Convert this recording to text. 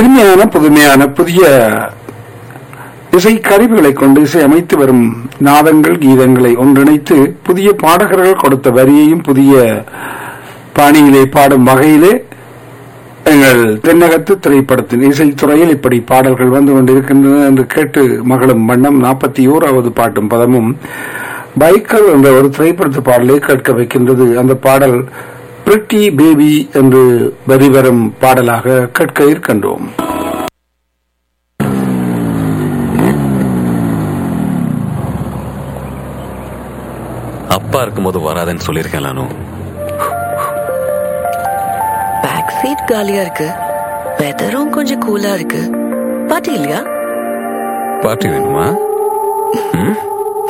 இனிமையான புதுமையான புதிய இசை கருவிகளை கொண்டு இசை அமைத்து வரும் நாதங்கள் கீதங்களை ஒன்றிணைத்து புதிய பாடகர்கள் கொடுத்த வரியையும் புதிய பாணியிலே பாடும் வகையிலே எங்கள் தென்னகத்து திரைப்படத்தின் இசைத்துறையில் இப்படி பாடல்கள் வந்து கொண்டிருக்கின்றன என்று கேட்டு மகளும் வண்ணம் நாற்பத்தி ஓராவது பாட்டும் பதமும் பைக்கர் என்ற ஒரு திரைப்படத்து பாடலை கேட்க வைக்கின்றது அந்த பாடல் பிரிட்டி பேபி என்று வரிவரும் பாடலாக கேட்க இருக்கின்றோம் அப்பா இருக்கும்போது வராதுன்னு சொல்லியிருக்கேன் நானு பேக் சீட் காலியா இருக்கு வெதரும் கொஞ்சம் கூலா இருக்கு பாட்டி இல்லையா பாட்டி வேணுமா ம்